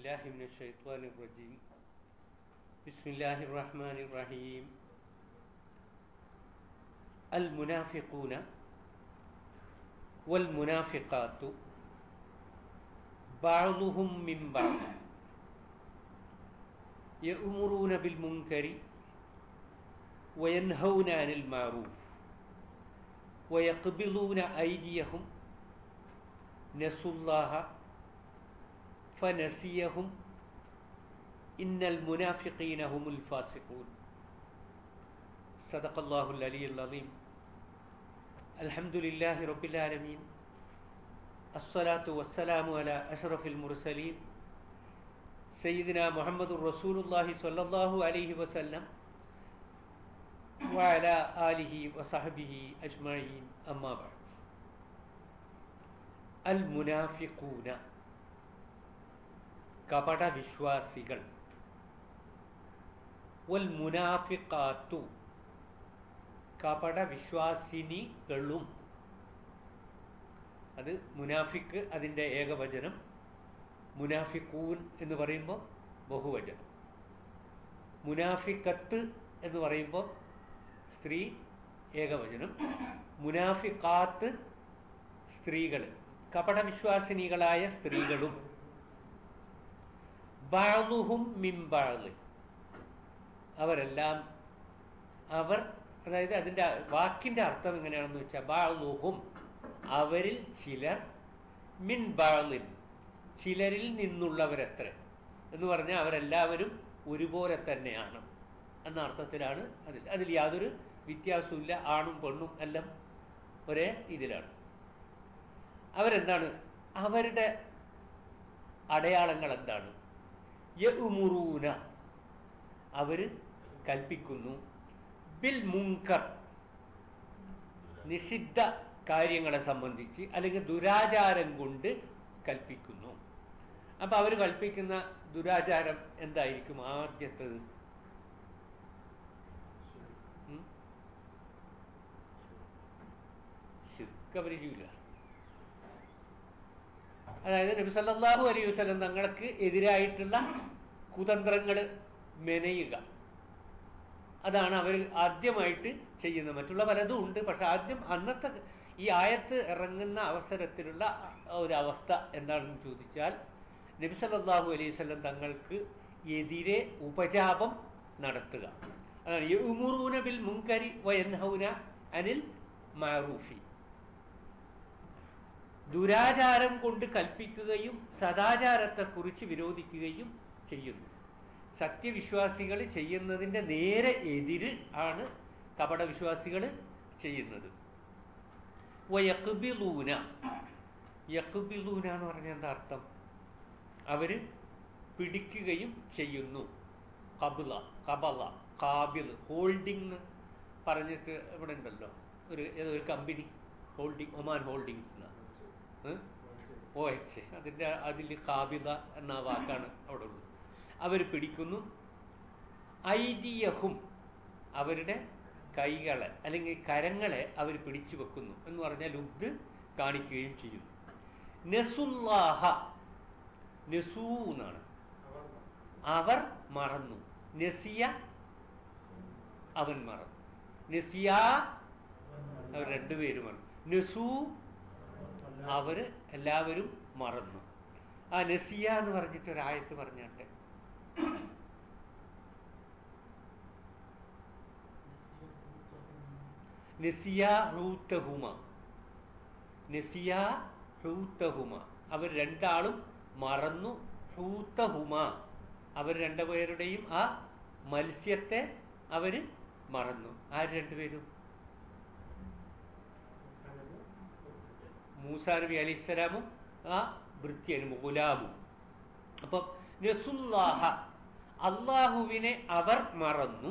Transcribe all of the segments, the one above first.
بالله من الشيطان الرجيم بسم الله الرحمن الرحيم المنافقون والمنافقات بعضهم من بعض يأمرون بالمنكر وينهون عن المعروف ويقبضون أيديهم نسوا الله فنسيهم إن المنافقين هم الفاسقون صدق الله العلي العظيم الحمد لله رب العالمين الصلاة والسلام على أشرف المرسلين سيدنا محمد رسول الله صلى الله عليه وسلم وعلى آله وصحبه أجمعين أما بعد المنافقون കപട വിശ്വാസികൾ വൽ മുനാഫിക്കാത്തു കപട വിശ്വാസിനികളും അത് മുനാഫിക്ക് അതിൻ്റെ ഏകവചനം മുനാഫിക്കൂൻ എന്ന് പറയുമ്പോൾ ബഹുവചനം മുനാഫിക്കത്ത് എന്ന് പറയുമ്പോൾ സ്ത്രീ ഏകവചനം മുനാഫിക്കാത്ത് സ്ത്രീകൾ കപട വിശ്വാസിനികളായ സ്ത്രീകളും ബാളുഹും മിംബാള് അവരെല്ലാം അവർ അതായത് അതിൻ്റെ വാക്കിൻ്റെ അർത്ഥം എങ്ങനെയാണെന്ന് വെച്ചാൽ ബാളുഹും അവരിൽ ചിലർ മിൻ ബാളിൻ ചിലരിൽ നിന്നുള്ളവരെത്ര എന്ന് പറഞ്ഞാൽ അവരെല്ലാവരും ഒരുപോലെ തന്നെയാണ് എന്ന അർത്ഥത്തിലാണ് അതിൽ അതിൽ യാതൊരു വ്യത്യാസമില്ല ആണും പെണ്ണും എല്ലാം ഒരേ ഇതിലാണ് അവരെന്താണ് അവരുടെ അടയാളങ്ങൾ എന്താണ് യഉമുറൂന അവർ കൽപ്പിക്കുന്നു ബിൽ മുങ്കർ നിഷിദ്ധ കാര്യങ്ങളെ സംബന്ധിച്ച് അല്ലെങ്കിൽ ദുരാചാരം കൊണ്ട് കൽപ്പിക്കുന്നു അപ്പൊ അവർ കൽപ്പിക്കുന്ന ദുരാചാരം എന്തായിരിക്കും ആദ്യത്തത് ശിർക്ക് ചെയ്യില്ല അതായത് നബി സല്ലല്ലാഹു അലൈഹി വസല്ലം തങ്ങൾക്ക് എതിരായിട്ടുള്ള കുതന്ത്രങ്ങൾ മെനയുക അതാണ് അവർ ആദ്യമായിട്ട് ചെയ്യുന്നത് മറ്റുള്ള പലതും ഉണ്ട് പക്ഷെ ആദ്യം അന്നത്തെ ഈ ആയത്ത് ഇറങ്ങുന്ന അവസരത്തിലുള്ള ഒരു അവസ്ഥ എന്താണെന്ന് ചോദിച്ചാൽ നബി സല്ലല്ലാഹു അലൈഹി വസല്ലം തങ്ങൾക്ക് എതിരെ ഉപജാപം നടത്തുക അതാണ് യുമുറൂന ബിൽ മുൻകരി വയൻഹൗന അനിൽ മാറൂഫി ദുരാചാരം കൊണ്ട് കൽപ്പിക്കുകയും സദാചാരത്തെക്കുറിച്ച് വിരോധിക്കുകയും ചെയ്യുന്നു സത്യവിശ്വാസികൾ ചെയ്യുന്നതിൻ്റെ നേരെ എതിര് ആണ് കപട വിശ്വാസികൾ ചെയ്യുന്നത് യക്ബിലൂന യക്ബിലൂന എന്ന് പറഞ്ഞ എന്താ അർത്ഥം അവര് പിടിക്കുകയും ചെയ്യുന്നു കബില കബല കാബിൽ ഹോൾഡിംഗ് പറഞ്ഞിട്ട് ഇവിടെ ഉണ്ടല്ലോ ഒരു ഏതോ ഒരു കമ്പനി ഹോൾഡിംഗ് ഒമാൻ ഹോൾഡിങ്സ് എന്നാണ് ഓ എച്ച് അതിൻ്റെ അതിൽ കാബിത എന്ന വാക്കാണ് അവിടെ ഉള്ളത് അവർ പിടിക്കുന്നു ഐതിയഹും അവരുടെ കൈകളെ അല്ലെങ്കിൽ കരങ്ങളെ അവർ പിടിച്ചു വെക്കുന്നു എന്ന് പറഞ്ഞാൽ ഉദ് കാണിക്കുകയും ചെയ്യുന്നു നെസുല്ലാഹ നെസൂ എന്നാണ് അവർ മറന്നു നെസിയ അവൻ മറന്നു നെസിയ അവർ രണ്ടുപേരും മറന്നു നെസൂ അവര് എല്ലാവരും മറന്നു ആ നസിയ എന്ന് പറഞ്ഞിട്ട് ഒരായത്ത് പറഞ്ഞാട്ടെ നസിയ ഹൂത്തഹുമ നസിയ ഹൂത്തഹുമ അവർ രണ്ടാളും മറന്നു ഹൂത്തഹുമ അവർ രണ്ടുപേരുടെയും ആ മത്സ്യത്തെ അവര് മറന്നു ആര് രണ്ടുപേരും മൂസാ നബി അലിസ്സലാമും ആ വൃത്യനും ഗുലാമും അപ്പം നസുല്ലാഹ അള്ളാഹുവിനെ അവർ മറന്നു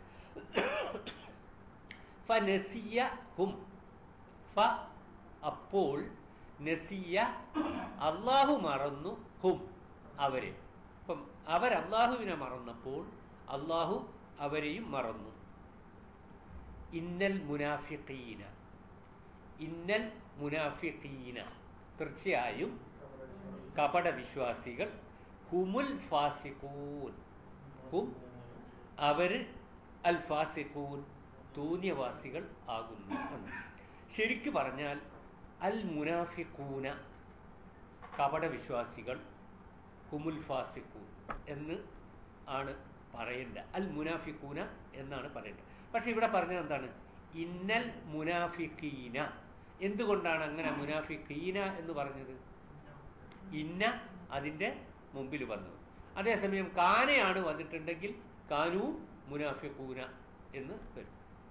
ഫനസിയ ഹും ഫ അപ്പോൾ നസിയ അള്ളാഹു മറന്നു ഹും അവരെ അപ്പം അവർ അള്ളാഹുവിനെ മറന്നപ്പോൾ അള്ളാഹു അവരെയും മറന്നു ഇന്നൽ മുനാഫിഖീന ഇന്നൽ മുനാഫിഖീന തീർച്ചയായും കപട വിശ്വാസികൾ ഹുമുൽ ഫാസിഖൂൻ ഹും അവര് അൽ ഫാസിഖൂൻ തൂന്യവാസികൾ ആകുന്നു എന്ന് ശരിക്കു പറഞ്ഞാൽ അൽ മുനാഫിഖൂന കപട വിശ്വാസികൾ ഹുമുൽ ഫാസിഖൂൻ എന്ന് ആണ് പറയേണ്ടത് അൽ മുനാഫിഖൂന എന്നാണ് പറയേണ്ടത് പക്ഷെ ഇവിടെ പറഞ്ഞത് എന്താണ് ഇന്നൽ മുനാഫിഖീന എന്തുകൊണ്ടാണ് അങ്ങനെ മുനാഫിഖീന എന്ന് പറഞ്ഞത് ഇന്ന അതിൻ്റെ മുമ്പിൽ വന്നത് അതേസമയം കാനയാണ് വന്നിട്ടുണ്ടെങ്കിൽ കാനു മുനാഫിഖൂന എന്ന് വരും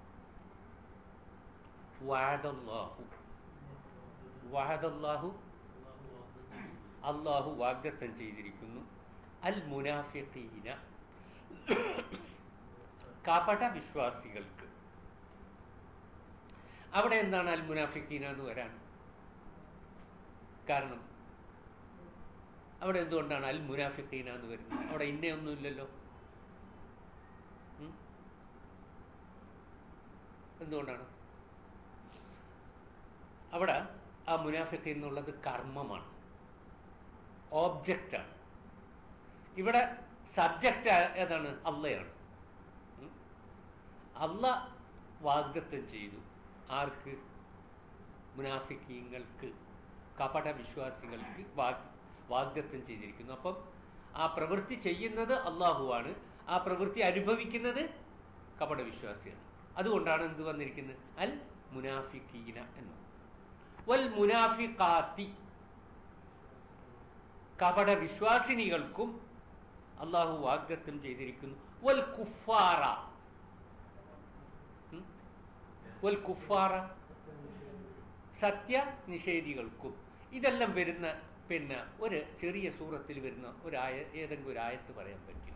വഅദല്ലാഹു വഅദല്ലാഹു അള്ളാഹു വാഗ്ദത്തം ചെയ്തിരിക്കുന്നു അൽ മുനാഫിഖീന കപട വിശ്വാസികൾക്ക് അവിടെ എന്താണ് അൽ മുനാഫിഖീന എന്ന് വരാൻ കാരണം അവിടെ എന്തുകൊണ്ടാണ് അൽ മുനാഫിഖീന എന്ന് വരുന്നത് അവിടെ ഇന്നയൊന്നുമില്ലല്ലോ ഉം? എന്തുകൊണ്ടാണ് അവിടെ ആ മുനാഫിഖ് എന്നുള്ളത് കർമ്മമാണ് ഓബ്ജക്റ്റാണ് ഇവിടെ സബ്ജക്റ്റ് ഏതാണ് അള്ളയാണ് ഉം? അള്ള വാഗ്ദത്തം ചെയ്തു ആർക്ക് മുനാഫിക്കീങ്ങൾക്ക് കപട വിശ്വാസികൾക്ക് വാഗ് വാഗ്ദത്തം ചെയ്തിരിക്കുന്നു അപ്പം ആ പ്രവൃത്തി ചെയ്യുന്നത് അള്ളാഹുവാണ് ആ പ്രവൃത്തി അനുഭവിക്കുന്നത് കപട വിശ്വാസിയാണ് അതുകൊണ്ടാണ് എന്ത് വന്നിരിക്കുന്നത് അൽ മുനാഫിക്കീന എന്ന് വൽ മുനാഫിഖാത്തി കപട വിശ്വാസിനികൾക്കും അള്ളാഹു വാഗ്ദത്തം ചെയ്തിരിക്കുന്നു വൽ കുഫാറ ഉം? വൽ കുഫാറ സത്യ നിഷേധികൾക്കും ഇതെല്ലാം വരുന്ന പിന്നെ ഒരു ചെറിയ സൂറത്തിൽ വരുന്ന ഒരു ആയ ഏതെങ്കിലും ഒരു ആയത്ത് പറയാൻ പറ്റും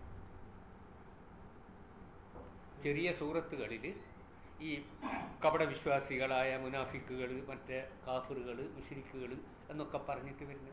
ചെറിയ സൂറത്തുകളിൽ ഈ കപട വിശ്വാസികളായ മുനാഫിക്കുകൾ മറ്റേ കാഫറുകൾ മുഷരിക്കുകൾ എന്നൊക്കെ പറഞ്ഞിട്ട് വരുന്ന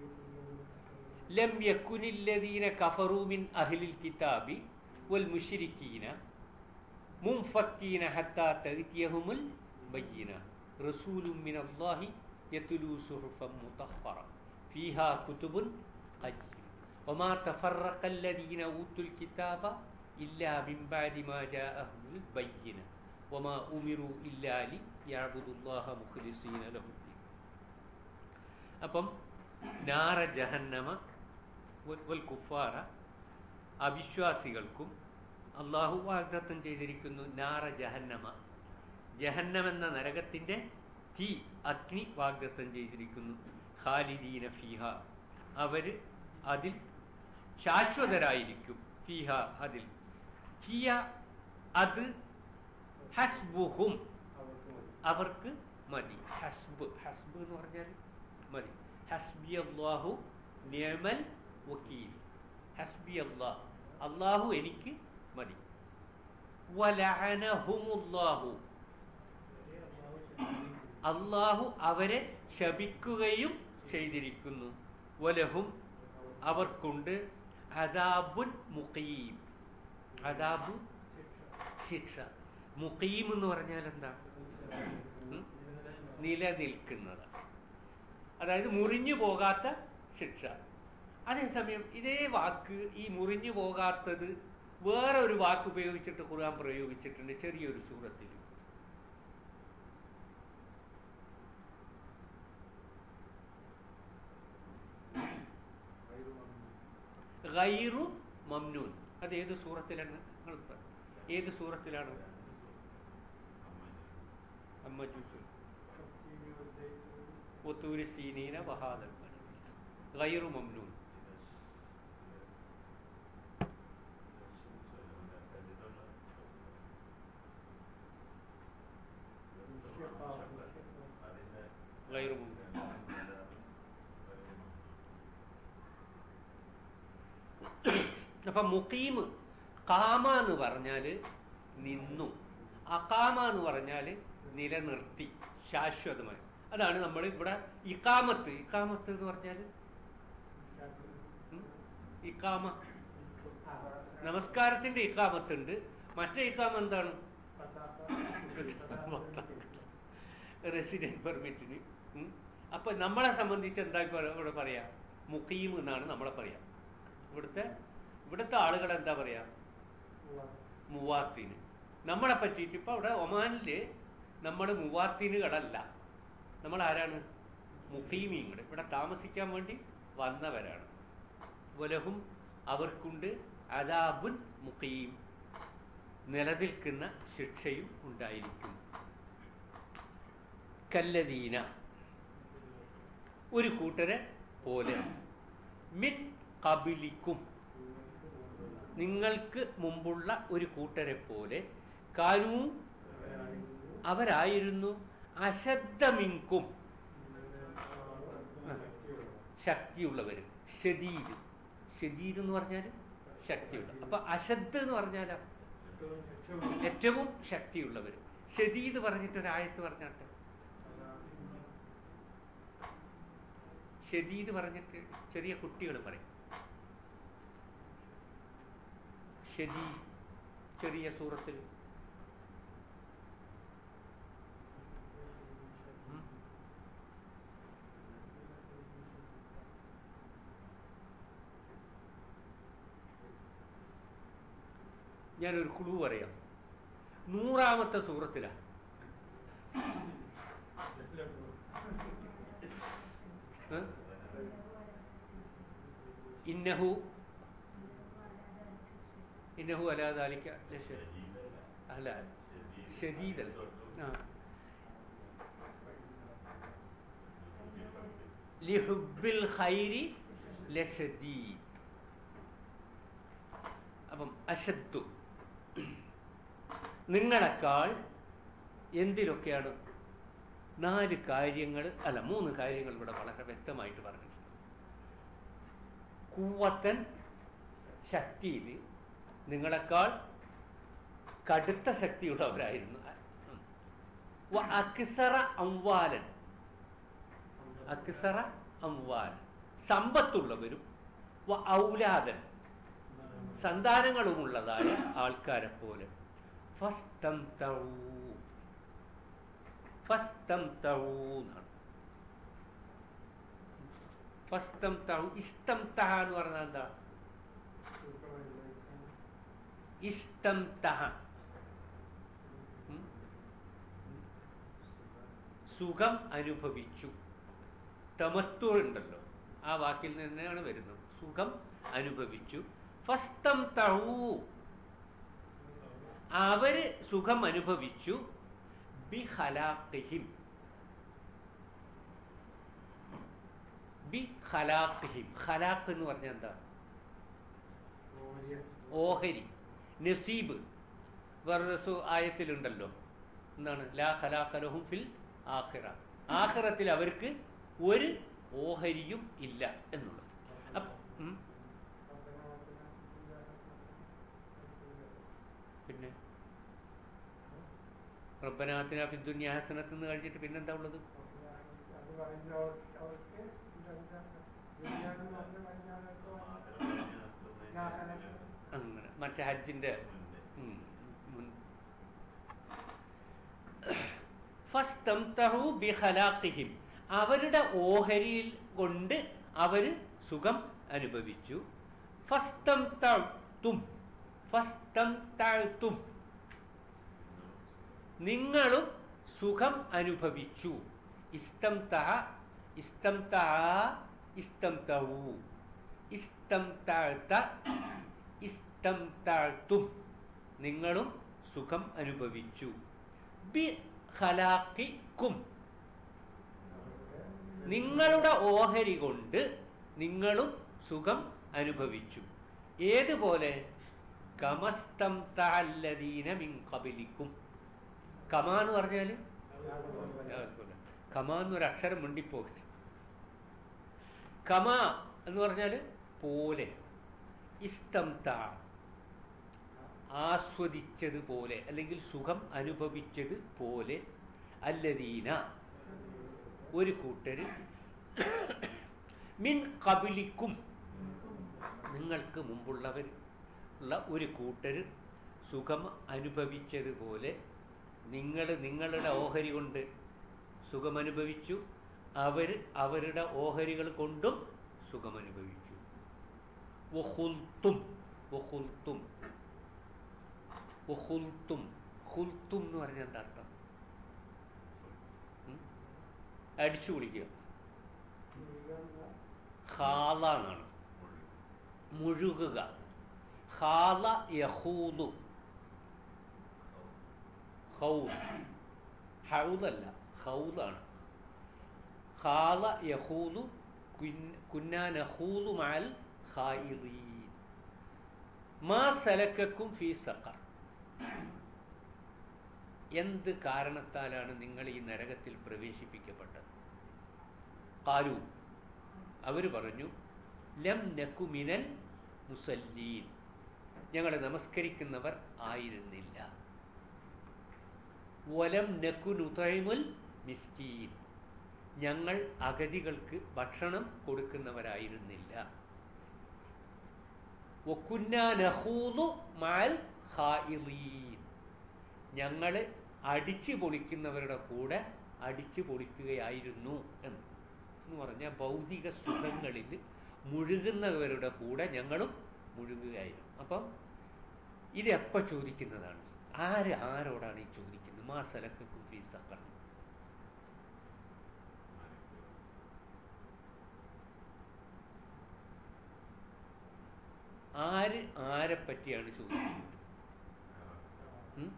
ലം യക്കുനില്ലദീന കഫറൂ മിൻ അഹ്ലിൽ കിതാബി വൽ മുശ്രിക്കീന മുൻഫക്കീന ഹത്താ തഅതിയഹുമുൽ ബയ്യിന റസൂലും മിനല്ലാഹി യത്ലൂ സുഹുഫൻ മുതഹ്ഹറ ഫീഹാ കുതുബുൻ ഖയ്യിം വമാ തഫറഖ الذين اوتوا الكتاب الا من بعد ما جاءهم البينه وما امروا الا ليعبدوا الله مخلصين له الدين അപ്പം നാറ ജഹന്നമ വൽ- വൽ കുഫാറ അവിശ്വാസികൾക്കും അള്ളാഹു വാഗ്ദത്തം ചെയ്തിരിക്കുന്നു നാറ ജഹന്നമ ജഹന്നം എന്ന നരകത്തിന്റെ തീ അഗ്നി വാഗ്ദത്തം ചെയ്തിരിക്കുന്നു ഖാലിദീന ഫീഹ അവര് അതിൽ ശാശ്വതരായിരിക്കും ഫീഹ അതിൽ ഹിയ അത് ഹസ്ബുഹും അവർക്ക് മതി ഹസ്ബ് ഹസ്ബ് എന്ന് പറഞ്ഞാൽ മതി ഹസ്ബി അള്ളാഹു നിയമൽ വക്കീൽ ഹസ്ബി അള്ളാഹ് അള്ളാഹു എനിക്ക് മതി വലഅനഹുമുല്ലാഹു അള്ളാഹു അവരെ ശപിക്കുകയും ചെയ്തിരിക്കുന്നു വലഹും അവർക്കുണ്ട് അദാബുൻ മുഖീം അദാബു ശിക്ഷ മുഖീം എന്ന് പറഞ്ഞാൽ എന്താ ഉം? നിലനിൽക്കുന്നത് അതായത് മുറിഞ്ഞു പോകാത്ത ശിക്ഷ അതേസമയം ഇതേ വാക്ക് ഈ മുറിഞ്ഞു പോകാത്തത് വേറെ ഒരു വാക്ക് ഉപയോഗിച്ചിട്ട് ഖുർആൻ പ്രയോഗിച്ചിട്ടുണ്ട് ചെറിയൊരു സൂറത്തിൽ ഗൈറു മംനൂൻ അത് ഏത് സൂറത്തിലാണ് നിങ്ങൾ പറ- ഏത് സൂറത്തിലാണ് അമ്മജൂസ് ഒത്തൂരി സീനീന വഹാദൽ ഗൈറു മംനൂൻ ഗൈറു മംനൂൻ അപ്പൊ മുഖീം കാമ എന്ന് പറഞ്ഞാല് നിന്നു അകാമ എന്ന് പറഞ്ഞാല് നിലനിർത്തി ശാശ്വതമായി അതാണ് നമ്മൾ ഇവിടെ ഇക്കാമത്ത് ഇക്കാമത്ത് എന്ന് പറഞ്ഞാല് ഉം? ഇക്കാമ നമസ്കാരത്തിന്റെ ഇക്കാമത്തുണ്ട് മറ്റേ ഇക്കാമ എന്താണ് റെസിഡന്റ് പെർമിറ്റിന് ഉം. അപ്പൊ നമ്മളെ സംബന്ധിച്ച് എന്താ ഇപ്പൊ ഇവിടെ പറയാ മുഖീം എന്നാണ് നമ്മളെ പറയാ ഇവിടുത്തെ ഇവിടുത്തെ ആളുകൾ എന്താ പറയാ മുവാത്തിന് നമ്മളെ പറ്റിയിട്ട് ഇപ്പൊ അവിടെ ഒമാനില് നമ്മൾ മുവാത്തിനുകളല്ല നമ്മൾ ആരാണ് മുഖീമീങ്ങൾ ഇവിടെ താമസിക്കാൻ വേണ്ടി വന്നവരാണ് വലഹും അവർക്കുണ്ട് അദാബുൻ മുഖീം നിലനിൽക്കുന്ന ശിക്ഷയും ഉണ്ടായിരിക്കും കല്ലദീന ഒരു കൂട്ടരെ പോലെ മിൻ കബിലിക്കും നിങ്ങൾക്ക് മുമ്പുള്ള ഒരു കൂട്ടരെ പോലെ കാനു അവരായിരുന്നു അശദ്ധമിങ്കും ശക്തിയുള്ളവർ ഷദീദ് ഷദീദ് എന്ന് പറഞ്ഞാൽ ശക്തിയുള്ള അപ്പൊ അശദ്ധ എന്ന് പറഞ്ഞാലോ ഏറ്റവും ശക്തിയുള്ളവർ ഷദീദ് പറഞ്ഞിട്ട് ഒരു ആയത്ത് പറഞ്ഞാട്ടെ ഷദീദ് പറഞ്ഞിട്ട് ചെറിയ കുട്ടികൾ പറയും ഷദീദ് ചെറിയ സൂറത്തിൽ ഉം. ഞാനൊരു കുളു പറയാം നൂറാമത്തെ സൂറത്തിലാ ഏ? ഇന്നഹു ഇന്നഹു അലാദാലിക്ക അല്ല ഷദീദൽ ആ ലിഹുബിൽ ഖൈരി ലഷദീദ് അപ്പം അശദ്ദു നിങ്ങളെക്കാൾ എന്തിലൊക്കെയാണ് നാല് കാര്യങ്ങൾ അല്ല മൂന്ന് കാര്യങ്ങൾ ഇവിടെ വളരെ വ്യക്തമായിട്ട് പറഞ്ഞിട്ടുണ്ട് കൂവത്തൻ ശക്തിയിൽ നിങ്ങളെക്കാൾ കടുത്ത ശക്തിയുള്ളവരായിരുന്നു ഉം. വ അക്സറ അംവാലൻ അക്സറ അംവാൽ സമ്പത്തുള്ളവരും വ ഔലാദൻ സന്താനങ്ങളുമുള്ളതായ ആൾക്കാരെ പോലെ ഫസ്തം ഫസ്തം എന്നാണ് ഫസ്തം ഇസ്തം തഹ എന്ന് പറഞ്ഞാൽ എന്താ ഇസ്തം തഹ ഉം. സുഖം അനുഭവിച്ചു തമത്വ ഉണ്ടല്ലോ ആ വാക്കിൽ നിന്നാണ് വരുന്നത് സുഖം അനുഭവിച്ചു ഫസ്തം തഹൂ അവര് സുഖം അനുഭവിച്ചു ബി ഖലാഖിഹിം ബി ഖലാഖിഹിം ഖലാഖ് എന്ന് പറഞ്ഞാൽ എന്താ ഓഹരി നസീബ് വേറൊരു സു- ആയത്തിലുണ്ടല്ലോ എന്താണ് ലാ ഖലാഖലഹും ഫിൽ ആഖിറ ആഖിറത്തിൽ അവർക്ക് ഒരു ഓഹരിയും ഇല്ല എന്നുള്ളത് അപ്പ- ഉം. പിന്നെ റബ്ബനാത്തിന ഫിദ്ദുന്യ ഹസനത്ത് എന്ന് കഴിഞ്ഞിട്ട് പിന്നെന്താ ഉള്ളത് അങ്ങനെ മറ്റേ ഹജ്ജിന്റെ ഉം, മുൻ- ഫസ്തംതഹു ബിഖലാഖിഹിം. അവരുടെ ഓഹരിയിൽ കൊണ്ട് അവര് സുഖം അനുഭവിച്ചു ഫസ്തംതഅ്തും. ഫസ്തംതഅ്തും. നിങ്ങളും സുഖം അനുഭവിച്ചു ഇസ്തംതഹ ഇസ്തംതഹ ഇസ്തംതഹു ഇസ്തംതഅ്ത ഇസ്തംതഅ്തും. നിങ്ങളും സുഖം അനുഭവിച്ചു ബി ഖലാഖിക്കും നിങ്ങളുടെ ഓഹരി കൊണ്ട് നിങ്ങളും സുഖം അനുഭവിച്ചു ഏതുപോലെ കമസ്തം തല്ലദീന മിൻ കബിലിക്കും കമ എന്ന് പറഞ്ഞാല് കമ എന്നൊരു അക്ഷരം മുണ്ടിപ്പോകരുത് കമ എന്ന് പറഞ്ഞാല് പോലെ ഇസ്തം ആസ്വദിച്ചതുപോലെ അല്ലെങ്കിൽ സുഖം അനുഭവിച്ചത് പോലെ അല്ലദീന ഒരു കൂട്ടര് മിൻ കബിലിക്കും നിങ്ങൾക്ക് മുമ്പുള്ളവർ ഉള്ള ഒരു കൂട്ടര് സുഖം അനുഭവിച്ചതുപോലെ നിങ്ങൾ നിങ്ങളുടെ ഓഹരി കൊണ്ട് സുഖമനുഭവിച്ചു അവർ അവരുടെ ഓഹരികൾ കൊണ്ടും സുഖമനുഭവിച്ചു വഹുൽത്തും വഹുൽത്തും വഹുൽത്തും ഹുൽത്തും എന്ന് പറഞ്ഞാൽ എന്താ അർത്ഥം ഉം? അടിച്ചു കുടിക്കുക ഖാല എന്നാണ് മുഴുകുക ഖാല യഹൂലു ഹൗൽ ഹൗലല്ല ഹൗലാണ് ഖാല യഹൂലു കുന്നാ നഹൂലു മാൽ ഖായിദീൻ മാ സലക്കക്കും ഫീ സഖർ എന്ത് കാരണത്താലാണ് നിങ്ങൾ ഈ നരകത്തിൽ പ്രവേശിപ്പിക്കപ്പെട്ടത് കാലു അവർ പറഞ്ഞു ലം നക്കുമിനൽ മുസല്ലീൻ ഞങ്ങൾ നമസ്കരിക്കുന്നവർ ആയിരുന്നില്ല വലം നക്കുനുതൈമുൽ മിസ്കീൻ ഞങ്ങൾ അഗതികൾക്ക് ഭക്ഷണം കൊടുക്കുന്നവരായിരുന്നില്ല വക്കുന്നാ നഹൂദു മാൽ ഖായിളീൻ ഞങ്ങൾ അടിച്ചു പൊളിക്കുന്നവരുടെ കൂടെ അടിച്ചു പൊളിക്കുകയായിരുന്നു എന്ന് എന്ന് പറഞ്ഞാൽ ഭൗതിക സുഖങ്ങളിൽ മുഴുകുന്നവരുടെ കൂടെ ഞങ്ങളും മുഴുകുകയായിരുന്നു അപ്പം ഇത് എപ്പോൾ ചോദിക്കുന്നതാണ് ആര് ആരോടാണ് ഈ ചോദിക്കുന്നത് മാ സലക്ക് കുഫി സക്കർ ആര് ആരെ പറ്റിയാണ് ചോദിക്കുന്നത് ഉം?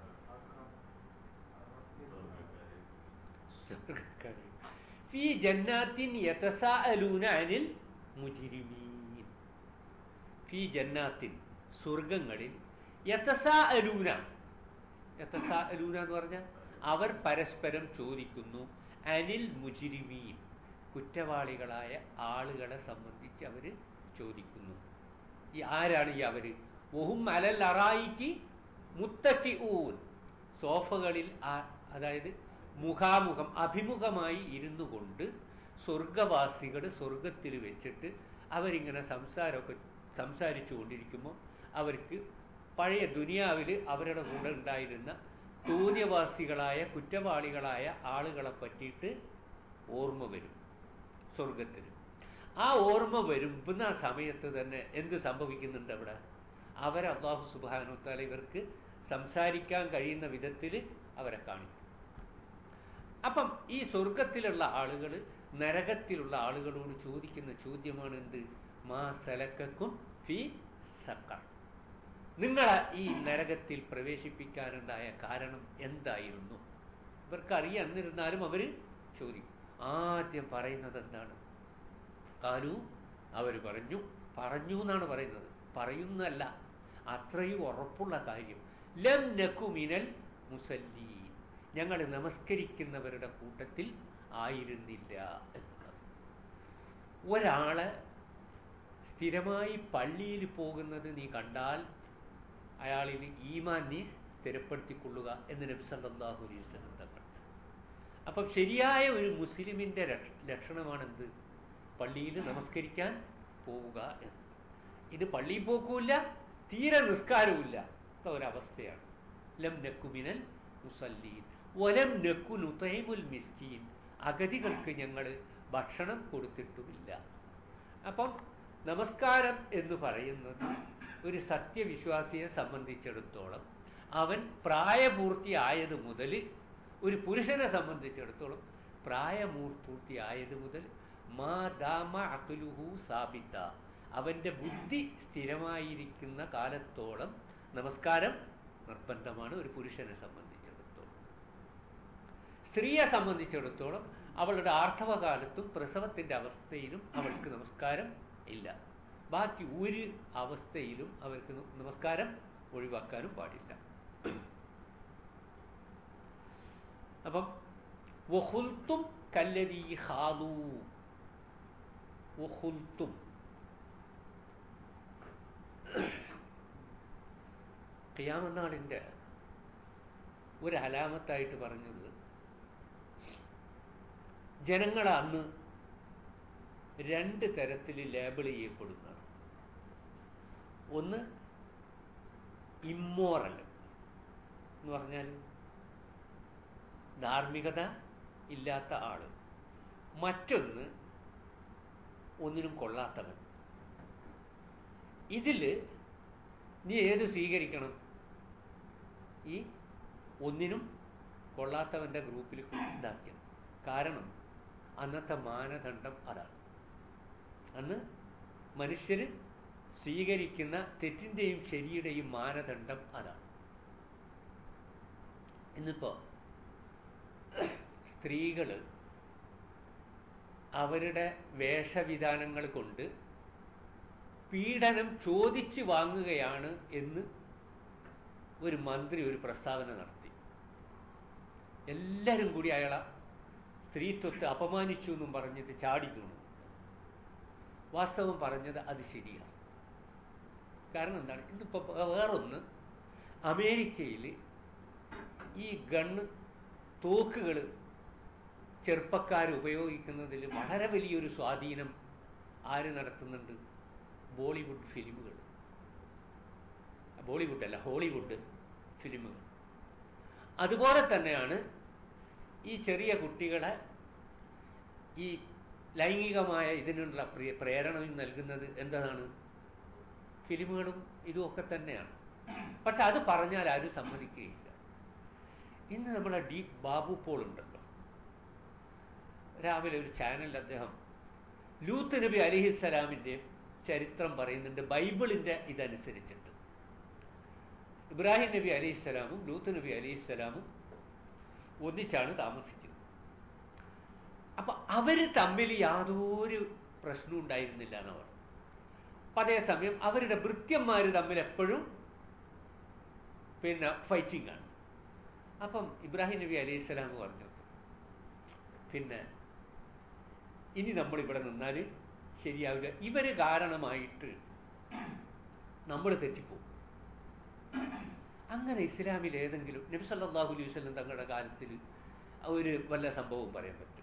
സ്വർഗ്ഗക്കാര്. ഫീ ജന്നാത്തിൻ യതസാഅലൂന അനിൽ മുജിരിമീൻ ഫീ ജന്നാത്തിൻ സ്വർഗങ്ങളിൽ യതസാഅലൂന യതസാഅലൂന എന്ന് പറഞ്ഞാൽ അവർ പരസ്പരം ചോദിക്കുന്നു അനിൽ മുജിരിമീൻ കുറ്റവാളികളായ ആളുകളെ സംബന്ധിച്ച് അവർ ചോദിക്കുന്നു ഈ ആരാണ് ഈ അവര് ഒഹും അലൽ അറായിക്ക് മുത്തക്കി ഊൻ സോഫകളിൽ ആ- അതായത് മുഖാമുഖം അഭിമുഖമായി ഇരുന്നു കൊണ്ട് സ്വർഗവാസികൾ സ്വർഗത്തിൽ വെച്ചിട്ട് അവരിങ്ങനെ സംസാരമൊക്കെ സംസാരിച്ചു കൊണ്ടിരിക്കുമ്പോൾ അവർക്ക് പഴയ ദുനിയാവിൽ അവരുടെ കൂടെ ഉണ്ടായിരുന്ന തോന്നിയവാസികളായ കുറ്റവാളികളായ ആളുകളെ പറ്റിയിട്ട് ഓർമ്മ വരും സ്വർഗത്തിൽ ആ ഓർമ്മ വരുന്ന സമയത്ത് തന്നെ എന്ത് സംഭവിക്കുന്നുണ്ട് അവിടെ അവരെ അള്ളാഹു സുബാനുത്താല ഇവർക്ക് സംസാരിക്കാൻ കഴിയുന്ന വിധത്തിൽ അവരെ കാണിക്കും അപ്പം ഈ സ്വർഗത്തിലുള്ള ആളുകൾ നരകത്തിലുള്ള ആളുകളോട് ചോദിക്കുന്ന ചോദ്യമാണ് എന്ത് മാ സലക്കും ഫി സക്കർ നിങ്ങളെ ഈ നരകത്തിൽ പ്രവേശിപ്പിക്കാനുണ്ടായ കാരണം എന്തായിരുന്നു ഇവർക്ക് അറിയാം എന്നിരുന്നാലും അവർ ചോദിക്കും ആദ്യം പറയുന്നത് എന്താണ് കാലു അവർ പറഞ്ഞു പറഞ്ഞു എന്നാണ് പറയുന്നത് പറയുന്നല്ല അത്രയും ഉറപ്പുള്ള കാര്യം ലം നക്കുമിനൽ മുസല്ലീൻ ഞങ്ങൾ നമസ്കരിക്കുന്നവരുടെ കൂട്ടത്തിൽ ആയിരുന്നില്ല എന്നുള്ളത് ഒരാള് സ്ഥിരമായി പള്ളിയിൽ പോകുന്നത് നീ കണ്ടാൽ അയാളിൽ ഈമാൻ നീ സ്ഥിരപ്പെടുത്തിക്കൊള്ളുക എന്ന് നബി സല്ലല്ലാഹു അലൈഹി വസല്ലം തങ്ങൾ അപ്പം ശരിയായ ഒരു മുസ്ലിമിന്റെ ലക്ഷ- ലക്ഷണമാണെന്ത് പള്ളിയിൽ നമസ്കരിക്കാൻ പോവുക എന്ന് ഇത് പള്ളിയിൽ പോക്കുമില്ല തീരെ നിസ്കാരവുമില്ല ഉള്ള ഒരവസ്ഥയാണ് ലം നക്കുമിനൽ മുസല്ലീൻ വലം നക്കു നുതൈമുൽ മിസ്കീൻ അഗതികൾക്ക് ഞങ്ങൾ ഭക്ഷണം കൊടുത്തിട്ടുമില്ല അപ്പം നമസ്കാരം എന്ന് പറയുന്നത് ഒരു സത്യവിശ്വാസിയെ സംബന്ധിച്ചിടത്തോളം അവൻ പ്രായപൂർത്തിയായത് മുതൽ ഒരു പുരുഷനെ സംബന്ധിച്ചിടത്തോളം പ്രായപൂർത്തിയായത് മുതൽ മാ ദാമ അഖ്ലുഹു സാബിത്ത അവൻ്റെ ബുദ്ധി സ്ഥിരമായിരിക്കുന്ന കാലത്തോളം നമസ്കാരം നിർബന്ധമാണ് ഒരു പുരുഷനെ സംബന്ധിച്ചിടത്തോളം സ്ത്രീയെ സംബന്ധിച്ചിടത്തോളം അവളുടെ ആർത്തവ കാലത്തും പ്രസവത്തിന്റെ അവസ്ഥയിലും അവൾക്ക് നമസ്കാരം ഇല്ല ബാക്കി ഒരു അവസ്ഥയിലും അവർക്ക് ന- നമസ്കാരം ഒഴിവാക്കാനും പാടില്ല അപ്പം വഹുൽത്തും കല്ലതീ ഹാലൂ വഹുൽത്തും ഖിയാമനാളിൻ്റെ ഒരു അലാമത്തായിട്ട് പറഞ്ഞത് ജനങ്ങൾ അന്ന് രണ്ട് തരത്തിൽ ലേബിൾ ചെയ്യപ്പെടുന്നതാണ് ഒന്ന് ഇമ്മോറൽ എന്ന് പറഞ്ഞാൽ ധാർമ്മികത ഇല്ലാത്ത ആള് മറ്റൊന്ന് ഒന്നിനും കൊള്ളാത്തവൻ ഇതിൽ നീ ഏത് സ്വീകരിക്കണം ഈ ഒന്നിനും കൊള്ളാത്തവൻ്റെ ഗ്രൂപ്പിൽ ഇതാക്കിയത് കാരണം അന്നത്തെ മാനദണ്ഡം അതാണ് അന്ന് മനുഷ്യർ സ്വീകരിക്കുന്ന തെറ്റിൻ്റെയും ശരിയുടെയും മാനദണ്ഡം അതാണ് ഇന്നിപ്പോൾ സ്ത്രീകൾ അവരുടെ വേഷവിധാനങ്ങൾ കൊണ്ട് പീഡനം ചോദിച്ചു വാങ്ങുകയാണ് എന്ന് ഒരു മന്ത്രി ഒരു പ്രസ്താവന നടത്തി എല്ലാവരും കൂടി അയാളെ സ്ത്രീത്വത്തെ അപമാനിച്ചു എന്നും പറഞ്ഞിട്ട് ചാടിക്കുന്നു വാസ്തവം പറഞ്ഞത് അത് ശരിയാണ് കാരണം എന്താണ് ഇന്നിപ്പോൾ വേറൊന്ന് അമേരിക്കയിൽ ഈ ഗണ്ണ് തോക്കുകൾ ചെറുപ്പക്കാർ ഉപയോഗിക്കുന്നതിൽ വളരെ വലിയൊരു സ്വാധീനം ആര് നടത്തുന്നുണ്ട് ബോളിവുഡ് ഫിലിമുകൾ ബോളിവുഡ് അല്ല ഹോളിവുഡ് ഫിലിമുകൾ അതുപോലെ തന്നെയാണ് ഈ ചെറിയ കുട്ടികളെ ഈ ലൈംഗികമായ ഇതിനുള്ള പ്രിയ പ്രേരണയും നൽകുന്നത് എന്താണ് ഫിലിമുകളും ഇതുമൊക്കെ തന്നെയാണ് പക്ഷെ അത് പറഞ്ഞാൽ ആരും സമ്മതിക്കുകയില്ല ഇന്ന് നമ്മളെ ഡി ബാബു പോൾ ഉണ്ടല്ലോ രാവിലെ ഒരു ചാനലിൽ അദ്ദേഹം ലൂത്ത് നബി അലിഹിസ്സലാമിൻ്റെ ചരിത്രം പറയുന്നുണ്ട് ബൈബിളിൻ്റെ ഇതനുസരിച്ചിട്ട് ഇബ്രാഹിം നബി അലിഹിസ്സലാമും ലൂത്ത് നബി അലിഹിസ്സലാമും ഒന്നിച്ചാണ് താമസിക്കുന്നത് അപ്പൊ അവര് തമ്മിൽ യാതൊരു പ്രശ്നവും ഉണ്ടായിരുന്നില്ല എന്നവർ അപ്പൊ അതേസമയം അവരുടെ ഭൃത്യന്മാർ തമ്മിൽ എപ്പോഴും പിന്നെ ഫൈറ്റിംഗ് ആണ് അപ്പം ഇബ്രാഹിം നബി അലൈഹി സ്വലാം പറഞ്ഞു പിന്നെ ഇനി നമ്മൾ ഇവിടെ നിന്നാൽ ശരിയാവില്ല ഇവര് കാരണമായിട്ട് നമ്മൾ തെറ്റിപ്പോകും അങ്ങനെ ഇസ്ലാമിൽ ഏതെങ്കിലും നബി സല്ലല്ലാഹു അലൈഹി വസല്ലം തങ്ങളുടെ കാലത്തിൽ ഒരു വല്ല സംഭവവും പറയാൻ പറ്റും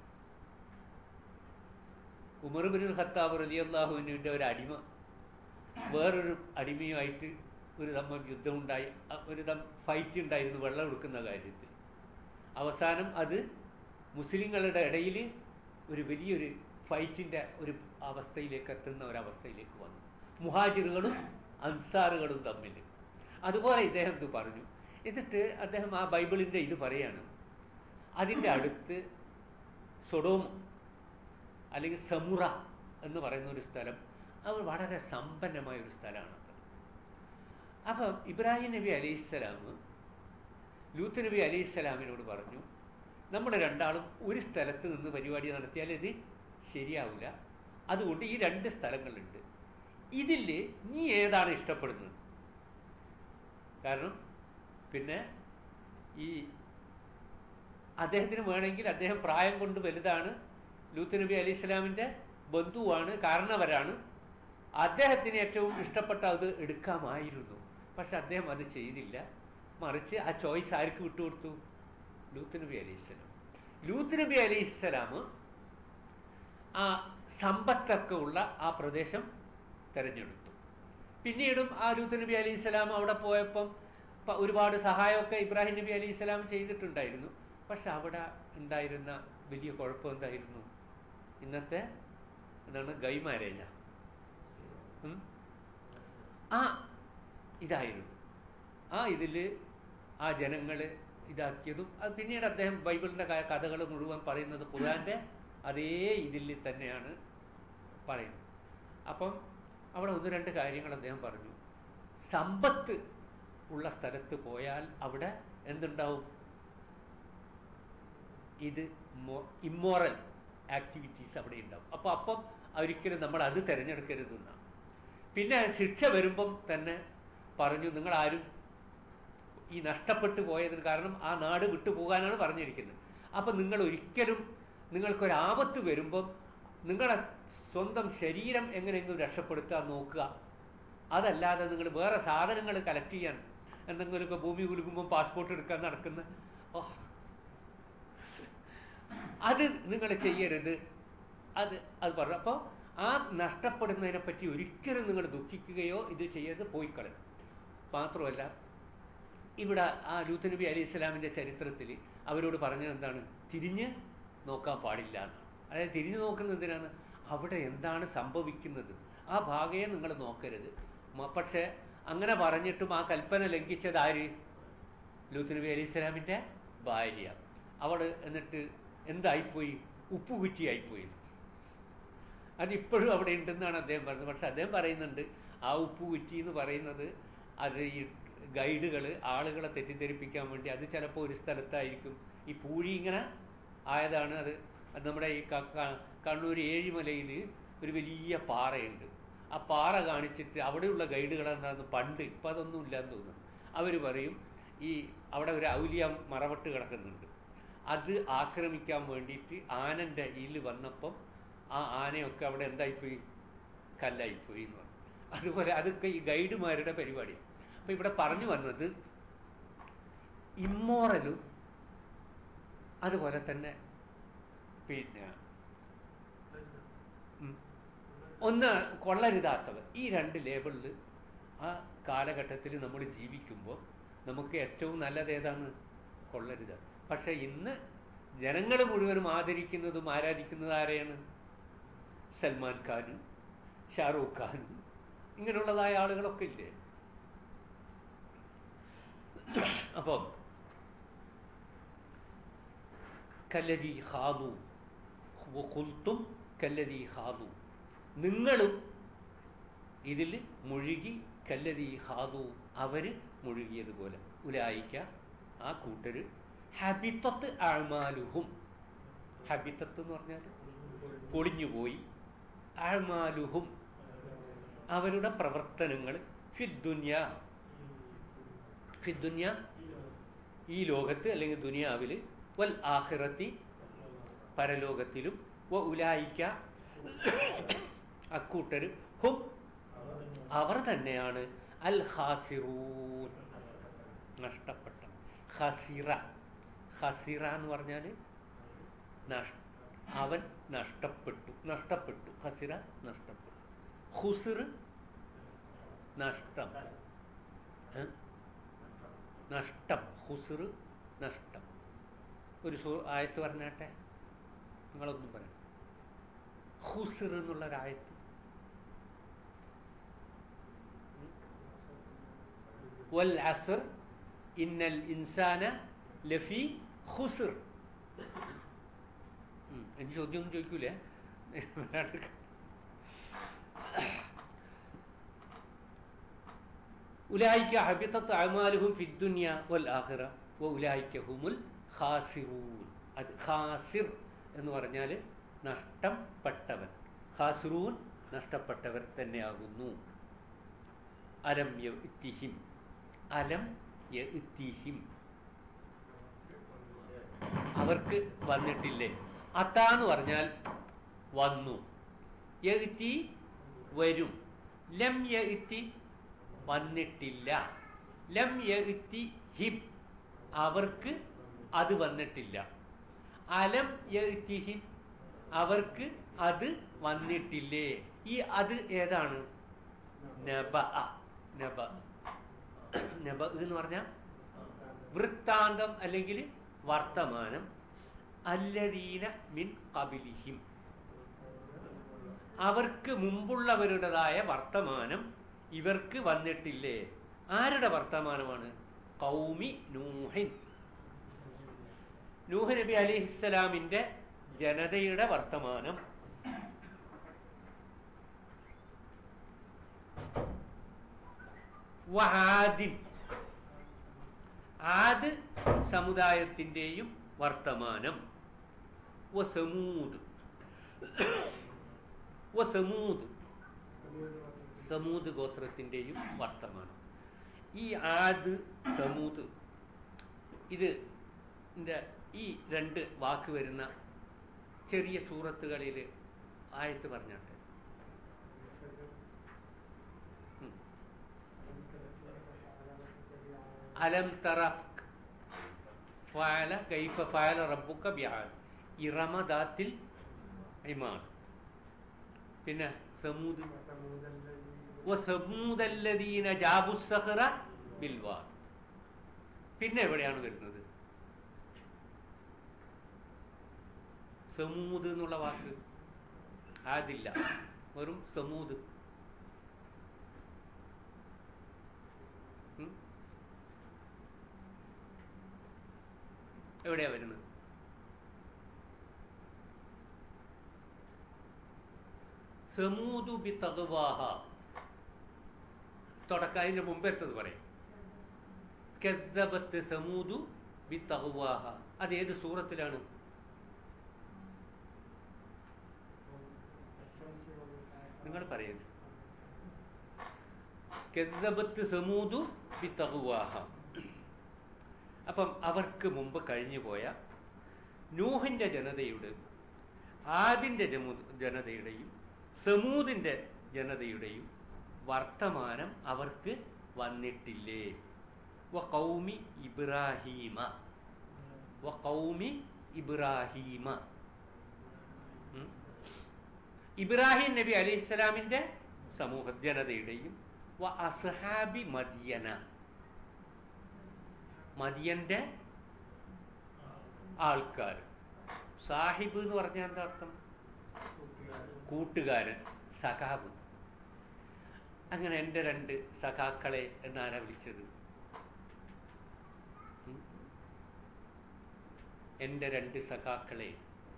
ഉമർ ബിൻ ഖത്താബ് റളിയല്ലാഹുവിൻ്റെ ഒരു അടിമ വേറൊരു അടിമയുമായിട്ട് ഒരു തമ്മ യുദ്ധമുണ്ടായി ഒരു തം ഫൈറ്റ് ഉണ്ടായിരുന്നു വെള്ളം എടുക്കുന്ന കാര്യത്തിൽ അവസാനം അത് മുസ്ലിങ്ങളുടെ ഇടയിൽ ഒരു വലിയൊരു ഫൈറ്റിൻ്റെ ഒരു അവസ്ഥയിലേക്ക് എത്തുന്ന ഒരവസ്ഥയിലേക്ക് വന്നു മുഹാജിറുകളും അൻസാറുകളും തമ്മിൽ അതുപോലെ ഇദ്ദേഹം ഇത് പറഞ്ഞു എന്നിട്ട് അദ്ദേഹം ആ ബൈബിളിൻ്റെ ഇത് പറയാണ് അതിൻ്റെ അടുത്ത് സൊഡോം അല്ലെങ്കിൽ സമുറ എന്ന് പറയുന്ന ഒരു സ്ഥലം അത് വളരെ സമ്പന്നമായ ഒരു സ്ഥലമാണത് അപ്പം ഇബ്രാഹിം നബി അലൈഹിസ്സലാം ലൂത്ത് നബി അലൈഹിസ്സലാമിനോട് പറഞ്ഞു നമ്മൾ രണ്ടാളും ഒരു സ്ഥലത്ത് നിന്ന് പരിപാടി നടത്തിയാൽ ഇത് ശരിയാവില്ല അതുകൊണ്ട് ഈ രണ്ട് സ്ഥലങ്ങളുണ്ട് ഇതിൽ നീ ഏതാണ് ഇഷ്ടപ്പെടുന്നത് കാരണം പിന്നെ ഈ അദ്ദേഹത്തിന് വേണമെങ്കിൽ അദ്ദേഹം പ്രായം കൊണ്ട് വലുതാണ് ലൂത്ത് നബി അലി ഇസ്ലാമിൻ്റെ ബന്ധുവാണ് കാരണവരാണ് അദ്ദേഹത്തിന് ഏറ്റവും ഇഷ്ടപ്പെട്ട അത് എടുക്കാമായിരുന്നു പക്ഷെ അദ്ദേഹം അത് ചെയ്തില്ല മറിച്ച് ആ ചോയ്സ് ആർക്ക് വിട്ടുകൊടുത്തു ലൂത്ത് നബി അലി ഇസ്ലാം ലൂത്ത് നബി അലി ഇസ്ലാം ആ സമ്പത്തൊക്കെ ഉള്ള ആ പ്രദേശം തിരഞ്ഞെടുത്തു പിന്നീടും ആ ലൂത്ത് നബി അലി ഇസ്ലാം അവിടെ പോയപ്പം ഒരുപാട് സഹായമൊക്കെ ഇബ്രാഹിം നബി അലി ഇസ്ലാം ചെയ്തിട്ടുണ്ടായിരുന്നു പക്ഷെ അവിടെ ഉണ്ടായിരുന്ന വലിയ കുഴപ്പം എന്തായിരുന്നു ഇന്നത്തെ എന്താണ് ഗൈ മാരേജ ആ ഇതായിരുന്നു ആ ഇതിൽ ആ ജനങ്ങൾ ഇതാക്കിയതും അത് പിന്നീട് അദ്ദേഹം ബൈബിളിൻ്റെ കഥകൾ മുഴുവൻ പറയുന്നത് ഖുർആൻ്റെ അതേ ഇതിൽ തന്നെയാണ് പറയുന്നത് അപ്പം അവിടെ ഒന്ന് രണ്ട് കാര്യങ്ങൾ അദ്ദേഹം പറഞ്ഞു സമ്പത്ത് ഉള്ള സ്ഥലത്ത് പോയാൽ അവിടെ എന്തുണ്ടാവും ഇത് ഇമ്മോറൽ ആക്ടിവിറ്റീസ് അവിടെ ഉണ്ടാവും അപ്പോൾ അപ്പം ഒരിക്കലും നമ്മൾ അത് തിരഞ്ഞെടുക്കരുത് എന്നാണ് പിന്നെ ശിക്ഷ വരുമ്പം തന്നെ പറഞ്ഞു നിങ്ങൾ ആരും ഈ നഷ്ടപ്പെട്ടു പോയതിന് കാരണം ആ നാട് വിട്ടു പോകാനാണ് പറഞ്ഞിരിക്കുന്നത് അപ്പം നിങ്ങൾ ഒരിക്കലും നിങ്ങൾക്കൊരാപത്ത് വരുമ്പം നിങ്ങളുടെ സ്വന്തം ശരീരം എങ്ങനെയെങ്കിലും രക്ഷപ്പെടുത്താൻ നോക്കുക അതല്ലാതെ നിങ്ങൾ വേറെ സാധനങ്ങൾ കളക്ട് ചെയ്യാൻ എന്തെങ്കിലുമൊക്കെ ഭൂമി കുലുക്കുമ്പോൾ പാസ്പോർട്ട് എടുക്കാൻ നടക്കുന്ന ഓ അത് നിങ്ങൾ ചെയ്യരുത് അത് അത് പറഞ്ഞു അപ്പോൾ ആ നഷ്ടപ്പെടുന്നതിനെ പറ്റി ഒരിക്കലും നിങ്ങൾ ദുഃഖിക്കുകയോ ഇത് ചെയ്യരുത് പോയി കളയും മാത്രമല്ല ഇവിടെ ആ ലൂത്ത് നബി അലി ഇസ്ലാമിൻ്റെ ചരിത്രത്തിൽ അവരോട് പറഞ്ഞത് എന്താണ് തിരിഞ്ഞ് നോക്കാൻ പാടില്ല എന്നാണ് അതായത് തിരിഞ്ഞു നോക്കുന്നത് എന്തിനാണ് അവിടെ എന്താണ് സംഭവിക്കുന്നത് ആ ഭാഗയെ നിങ്ങൾ നോക്കരുത് മ- പക്ഷെ അങ്ങനെ പറഞ്ഞിട്ടും ആ കൽപ്പന ലംഘിച്ചത് ആര് ലൂത്ത് നബി അലൈഹി സ്വലാമിൻ്റെ ഭാര്യ അവൾ എന്നിട്ട് എന്തായിപ്പോയി ഉപ്പുകുറ്റിയായിപ്പോയി അതിപ്പോഴും അവിടെ ഉണ്ടെന്നാണ് അദ്ദേഹം പറയുന്നത് പക്ഷെ അദ്ദേഹം പറയുന്നുണ്ട് ആ ഉപ്പുകുറ്റി എന്ന് പറയുന്നത് അത് ഈ ഗൈഡുകൾ ആളുകളെ തെറ്റിദ്ധരിപ്പിക്കാൻ വേണ്ടി അത് ചിലപ്പോൾ ഒരു സ്ഥലത്തായിരിക്കും ഈ പൂഴി ഇങ്ങനെ ആയതാണ് അത് അത് നമ്മുടെ ഈ ക- ക- കണ്ണൂർ ഏഴിമലയിൽ ഒരു വലിയ പാറയുണ്ട് ആ പാറ കാണിച്ചിട്ട് അവിടെയുള്ള ഗൈഡുകൾ എന്താന്ന് പണ്ട് ഇപ്പം അതൊന്നും ഇല്ലാന്ന് തോന്നുന്നു അവർ പറയും ഈ അവിടെ ഒരു ഔലിയ മറവട്ട് കിടക്കുന്നുണ്ട് അത് ആക്രമിക്കാൻ വേണ്ടിയിട്ട് ആനൻ്റെ ഈല് വന്നപ്പം ആ ആനയൊക്കെ അവിടെ എന്തായിപ്പോയി കല്ലായിപ്പോയി എന്ന് പറഞ്ഞു അതുപോലെ അതൊക്കെ ഈ ഗൈഡുമാരുടെ പരിപാടിയാണ് അപ്പം ഇവിടെ പറഞ്ഞു വന്നത് ഇമ്മോറലും അതുപോലെ തന്നെ പിന്നെ ഉം, ഒന്ന് കൊള്ളരുതാത്തവർ ഈ രണ്ട് ലേബിളിൽ ആ കാലഘട്ടത്തിൽ നമ്മൾ ജീവിക്കുമ്പോൾ നമുക്ക് ഏറ്റവും നല്ലത് ഏതാണ് കൊള്ളരുത് പക്ഷെ ഇന്ന് ജനങ്ങൾ മുഴുവനും ആദരിക്കുന്നതും ആരാധിക്കുന്നതും ആരെയാണ് സൽമാൻ ഖാനും ഷാറൂഖ് ഖാനും ഇങ്ങനെയുള്ളതായ ആളുകളൊക്കെ ഇല്ലേ അപ്പം കല്ലതി ഹാദു കുൽത്തും കല്ലതി ഹാദു നിങ്ങളും ഇതിൽ മുഴുകി കല്ലതി ഹാദു അവര് മുഴുകിയതുപോലെ ഉലായിക്ക ആ കൂട്ടര് ഹബിത്തത്ത് ആഴ്മാലുഹും ഹബിത്തത്ത് എന്ന് പറഞ്ഞാൽ പൊളിഞ്ഞുപോയി ആഴ്മാലുഹും അവരുടെ പ്രവർത്തനങ്ങൾ ഫിദ്ദുന്യ ഫിദ്ദുന്യ ഈ ലോകത്ത് അല്ലെങ്കിൽ ദുനിയാവിൽ വൽ ആഖിറത്തി പരലോകത്തിലും വ ഉലായിക്ക അക്കൂട്ടർ ഹും അവർ തന്നെയാണ് അൽ ഹാസിറൂൻ നഷ്ടപ്പെട്ട ഹസിറ ഹസിറ എന്ന് പറഞ്ഞാൽ നഷ് അവൻ നഷ്ടപ്പെട്ടു നഷ്ടപ്പെട്ടു ഹസിറ നഷ്ടപ്പെട്ടു ഹുസിർ നഷ്ടം ഏ? നഷ്ടം ഹുസിർ നഷ്ടം ഒരു സൂ ആയത്ത് പറഞ്ഞാട്ടെ നിങ്ങളൊന്നും പറയാം ഹുസിർ എന്നുള്ള ഒരായത്ത് വൽ അസർ ഇന്നൽ ഇൻസാന ലഫി ഹുസിർ ഉം, എനിക്ക് ചോദ്യമൊന്നും ചോദിക്കൂലേ ഉലായിക്ക ഹബിത്തത്ത് അമാലുഹും ഫിദ്ദുന്യ വൽ ആഖിറ വ ഉലായിക്ക ഹുമുൽ ഖാസിറൂൻ അത് ഖാസിർ എന്ന് പറഞ്ഞാൽ നഷ്ടപ്പെട്ടവൻ ഖാസിറൂൻ നഷ്ടപ്പെട്ടവർ തന്നെയാകുന്നു അലം യത്തിഹിം അലം യത്തിഹിം അവർക്ക് വന്നിട്ടില്ലേ അത്താന്ന് പറഞ്ഞാൽ വന്നു യത്തി വരും ലം യത്തി വന്നിട്ടില്ല ലം യത്തി ഹിം അവർക്ക് അത് വന്നിട്ടില്ല അലം യത്തി ഹിം അവർക്ക് അത് വന്നിട്ടില്ലേ ഈ അത് ഏതാണ് നബ നബ നബ എന്ന് പറഞ്ഞാൽ വൃത്താന്തം അല്ലെങ്കിൽ വർത്തമാനം അല്ലദീന മിൻ കബിലിഹിം അവർക്ക് മുമ്പുള്ളവരുടേതായ വർത്തമാനം ഇവർക്ക് വന്നിട്ടില്ലേ ആരുടെ വർത്തമാനമാണ് കൗമി നൂഹിൻ നൂഹ് നബി അലിഹിസ്സലാമിന്റെ ജനതയുടെ വർത്തമാനം വആദിൻ ആദ് സമുദായത്തിൻ്റെയും വർത്തമാനം വസമൂദ് വസമൂദ് സമൂദ് ഗോത്രത്തിൻ്റെയും വർത്തമാനം ഈ ആദ് സമൂദ് ഇത് ന്റെ ഈ രണ്ട് വാക്ക് വരുന്ന ചെറിയ സൂറത്തുകളിൽ ആയത്ത് പറഞ്ഞാട്ടെ ഉം. അലം തറ ഫഅല കൈഫ ഫഅല റബ്ബുക ബിആദ് ഇറമദാത്തിൽ ഇമാദ് പിന്നെ സമൂദ് വസമൂദല്ലദീന ജാബുസ്സഹറ ബിൽവാദ് പിന്നെ എവിടെയാണ് വരുന്നത് സമൂദ് എന്നുള്ള വാക്ക് ആദില്ല വെറും സമൂദ് എവിടെയാ വരുന്നത് സമൂതു ബി തതുവാഹ തുടക്കം അതിന്റെ മുമ്പെത്തത് പറയും കെദ്ദബത്ത് സമൂതു ബി തഹുവാഹ അത് ഏത് സൂറത്തിലാണ് നിങ്ങൾ പറയുന്നത് കെദ്ദബത്ത് സമൂതു ബി തഹുവാഹ അപ്പം അവർക്ക് മുമ്പ് കഴിഞ്ഞു പോയ നൂഹിന്റെ ജനതയുടെ ആദിന്റെ ജമു ജനതയുടെയും സമൂതിന്റെ ജനതയുടെയും വർത്തമാനം അവർക്ക് വന്നിട്ടില്ലേ വ കൗമി ഇബ്രാഹീമ വ കൗമി ഇബ്രാഹീമ ഉം. ഇബ്രാഹിം നബി അലൈഹി സ്വലാമിന്റെ സമൂഹ ജനതയുടെയും വ അസ്ഹാബി മദിയന മദിയന്റെ ആൾക്കാർ സാഹിബ് എന്ന് പറഞ്ഞാൽ എന്താ അർത്ഥം കൂട്ടുകാരൻ സഖാബ് അങ്ങനെ എൻ്റെ രണ്ട് സഖാക്കളെ എന്നാരാ വിളിച്ചത് ഉം? എൻ്റെ രണ്ട് സഖാക്കളെ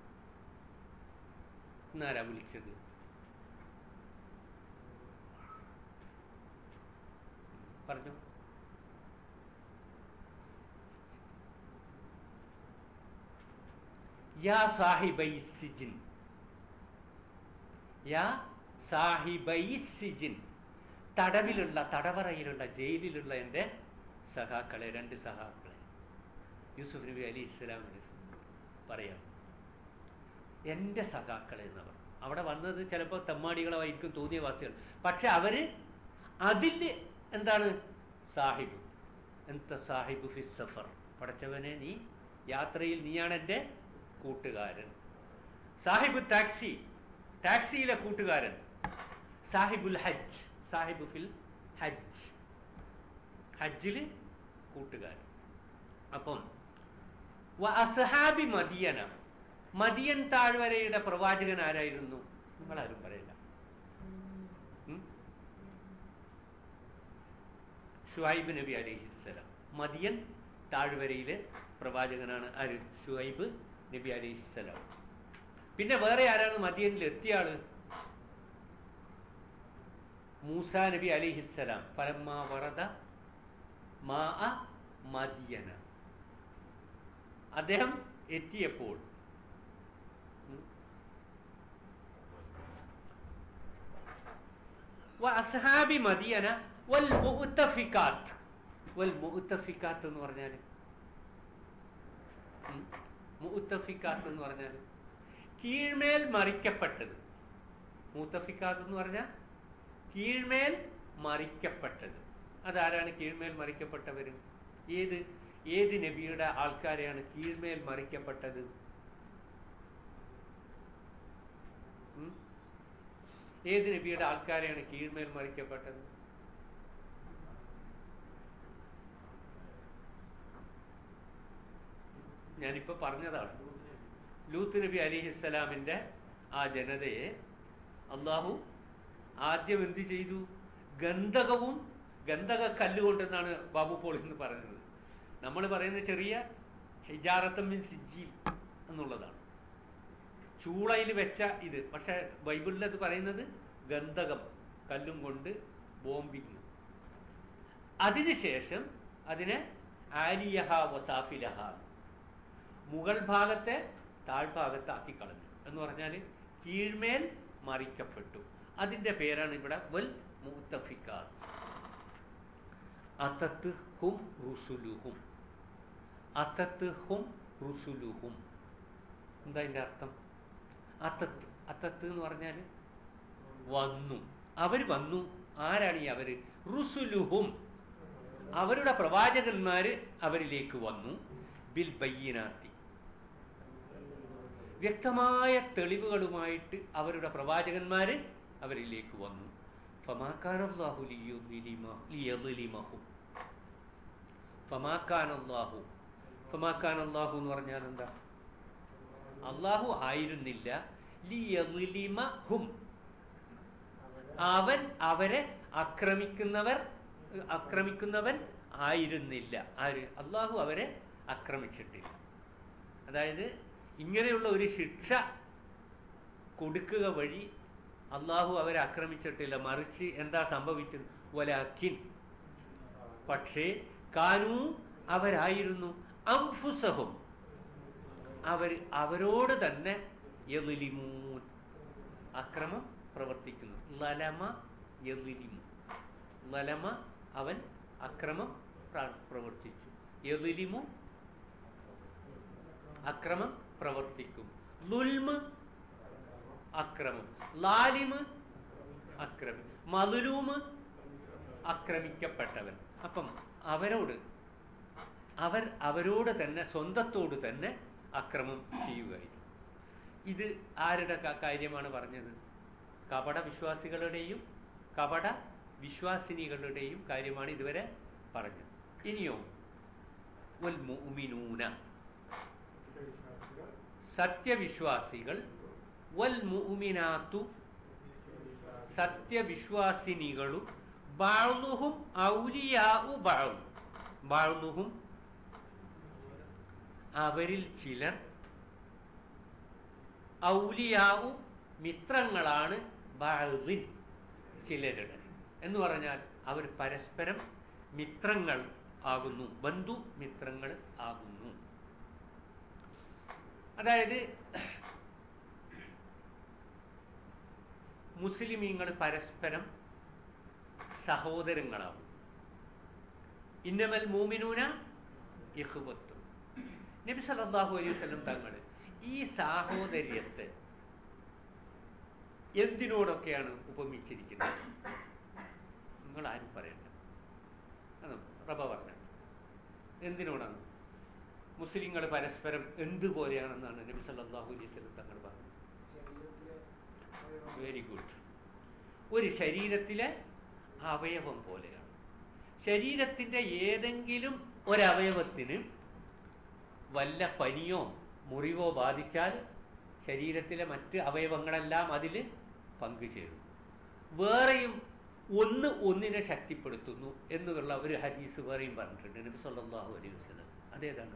എന്നാരാ വിളിച്ചത് പറഞ്ഞു യാ സാഹിബൈ സിജിൻ യാ സാഹിബൈ സിജിൻ തടവിലുള്ള തടവറയിലുള്ള ജയിലിലുള്ള എൻ്റെ സഹാക്കളെ രണ്ട് സഹാക്കളെ യൂസുഫ് നബി അലി ഇസ്ലാമിന് പറയാം എൻ്റെ സഖാക്കളെ എന്ന് പറഞ്ഞു അവിടെ വന്നത് ചിലപ്പോൾ തെമ്മാടികളായിരിക്കും തോന്നിയ വാസികൾ പക്ഷെ അവര് അതിൽ എന്താണ് സാഹിബ് എന്ത സാഹിബ് ഫി സഫർ പടച്ചവനെ നീ യാത്രയിൽ നീയാണ് എൻ്റെ കൂട്ടുകാരൻ സാഹിബ് ടാക്സി ടാക്സിയിലെ കൂട്ടുകാരൻ സാഹിബുൽ ഹജ്ജ് സാഹിബ് ഫിൽ ഹജ്ജ് ഹജ്ജില് കൂട്ടുകാരൻ അപ്പം വ അസ്ഹാബി മദിയന മദിയൻ താഴ്വരയുടെ പ്രവാചകൻ ആരായിരുന്നു നിങ്ങളാരും പറയില്ല ഉം? ഷുഹൈബ് നബി അലിഹിസ്സലാം മദിയൻ താഴ്വരയിലെ പ്രവാചകനാണ് ആര് ഷുഹൈബ് നബി അലിഹിസ്സലാം പിന്നെ വേറെ ആരാണ് മദിയനിൽ എത്തിയ ആള് മൂസ നബി അലിഹിസ്സലാം പരമാ വറദ മാ മദിയന അദ്ദേഹം എത്തിയപ്പോൾ ഉം, വഅസ്ഹാബി മദിയന വൽ മുഅ്തഫികാത്ത് വൽ മുഅ്തഫികാത്ത് എന്ന് പറഞ്ഞാൽ മുഅ്തഫികാത്ത് എന്ന് പറഞ്ഞാൽ കീഴ്മേൽ മറിക്കപ്പെട്ടത് മുഅ്തഫികാത്ത് എന്ന് പറഞ്ഞാൽ കീഴ്മേൽ മറിക്കപ്പെട്ടത് അതാരാണ് കീഴ്മേൽ മറിക്കപ്പെട്ടവര് ഏത് ഏത് നബിയുടെ ആൾക്കാരെയാണ് കീഴ്മേൽ മറിക്കപ്പെട്ടത് ഉം? ഏത് നബിയുടെ ആൾക്കാരെയാണ് കീഴ്മേൽ മറിക്കപ്പെട്ടത് ഞാനിപ്പോ പറഞ്ഞതാണ് ലൂത്ത് നബി അലിഹിസ്സലാമിന്റെ ആ ജനതയെ അള്ളാഹു ആദ്യം എന്ത് ചെയ്തു ഗന്ധകവും ഗന്ധക കല്ലുകൊണ്ടെന്നാണ് ബാബു പോൾ എന്ന് പറയുന്നത് നമ്മൾ പറയുന്ന ചെറിയ ഹിജാറത്തം മീൻ സിജി എന്നുള്ളതാണ് ചൂളയിൽ വെച്ച ഇത് പക്ഷെ ബൈബിളിൽ അത് പറയുന്നത് ഗന്ധകം കല്ലും കൊണ്ട് ബോംബിങ് അതിനുശേഷം അതിനെ ആലിയഹ വസാഫിലഹ മുകൾ ഭാഗത്തെ താഴ്ഭാഗത്താക്കി കളഞ്ഞു എന്ന് പറഞ്ഞാൽ കീഴ്മേൽ മറിക്കപ്പെട്ടു അതിന്റെ പേരാണ് ഇവിടെ വൽ മുത്തഫിക്കാത്ത് അത്തത്ത് ഹും റുസുലുഹും അത്തത്ത് ഹും റുസുലുഹും എന്താ അതിന്റെ അർത്ഥം അത്തത്ത് അത്തത്ത് എന്ന് പറഞ്ഞാൽ വന്നു അവർ വന്നു ആരാണ് ഈ അവര് റുസുലുഹും അവരുടെ പ്രവാചകന്മാര് അവരിലേക്ക് വന്നു ബിൽ ബയ്യനാത്തി വ്യക്തമായ തെളിവുകളുമായിട്ട് അവരുടെ പ്രവാചകന്മാര് അവരിലേക്ക് വന്നു ഫമാക്കാനല്ലാഹു ലിയുദ്ലിമ- ലിയദ്ലിമഹും. ഫമാക്കാനല്ലാഹു ഫമാക്കാനല്ലാഹു എന്ന് പറഞ്ഞാൽ എന്താ അള്ളാഹു ആയിരുന്നില്ല ലിയദ്ലിമഹും. അവൻ അവരെ ആക്രമിക്കുന്നവർ ആക്രമിക്കുന്നവൻ ആയിരുന്നില്ല ആര് അള്ളാഹു അവരെ ആക്രമിച്ചിട്ടില്ല അതായത് ഇങ്ങനെയുള്ള ഒരു ശിക്ഷ കൊടുക്കുക വഴി അള്ളാഹു അവരെ ആക്രമിച്ചിട്ടില്ല മറിച്ച് എന്താ സംഭവിച്ചത് വലാക്കിൻ പക്ഷേ കാനു അവരായിരുന്നു അംഫുസഹും അവർ അവരോട് തന്നെ യലിമൂൻ അക്രമം പ്രവർത്തിക്കുന്നു ലലമ യലിമു ലലമ അവൻ അക്രമം പ്ര- പ്രവർത്തിച്ചു യലിമു അക്രമം പ്രവർത്തിക്കും ലുൽമ് അക്രമം ലാലിമ് അക്രമി മതുലൂമ് ആക്രമിക്കപ്പെട്ടവൻ അപ്പം അവരോട് അവർ അവരോട് തന്നെ സ്വന്തത്തോട് തന്നെ അക്രമം ചെയ്യുകയായിരുന്നു ഇത് ആരുടെ ക- കാര്യമാണ് പറഞ്ഞത് കപട വിശ്വാസികളുടെയും കപട വിശ്വാസിനികളുടെയും കാര്യമാണ് ഇതുവരെ പറഞ്ഞത് ഇനിയോ വൽ മുഅ്മിനൂന സത്യവിശ്വാസികൾ വൽ മുഅ്മിനാത്തു സത്യവിശ്വാസിനികളും ബാളുഹും ഔലിയാഉ ബാളു ബാളുഹും അവരിൽ ചിലർ ഔലിയാവും മിത്രങ്ങളാണ് ബാഴുവിൻ ചിലരുടെ എന്ന് പറഞ്ഞാൽ അവർ പരസ്പരം മിത്രങ്ങൾ ആകുന്നു ബന്ധു മിത്രങ്ങൾ ആകുന്നു അതായത് മുസ്ലിമീങ്ങൾ പരസ്പരം സഹോദരങ്ങളാവും ഇന്നമൽ മൂമിനൂന ഇഹ്വത്തു നബി സല്ലല്ലാഹു അലൈഹി വസല്ലം തങ്ങൾ ഈ സാഹോദര്യത്തെ എന്തിനോടൊക്കെയാണ് ഉപമിച്ചിരിക്കുന്നത് നിങ്ങൾ ആരും പറയണ്ട അത് റബ പറഞ്ഞു എന്തിനോടാണ് മുസ്ലിങ്ങൾ പരസ്പരം എന്തുപോലെയാണെന്നാണ് നബി സല്ലല്ലാഹു അലൈഹി വസല്ലം തങ്ങൾ പറഞ്ഞത് വെരി ഗുഡ് ഒരു ശരീരത്തിലെ അവയവം പോലെയാണ് ശരീരത്തിന്റെ ഏതെങ്കിലും ഒരവയവത്തിന് വല്ല പനിയോ മുറിവോ ബാധിച്ചാൽ ശരീരത്തിലെ മറ്റ് അവയവങ്ങളെല്ലാം അതിൽ പങ്കുചേരും വേറെയും ഒന്ന് ഒന്നിനെ ശക്തിപ്പെടുത്തുന്നു എന്നുള്ള ഒരു ഹദീസ് വേറെയും പറഞ്ഞിട്ടുണ്ട് നബി സല്ലല്ലാഹു അലൈഹി വസല്ലം അതേതാണ്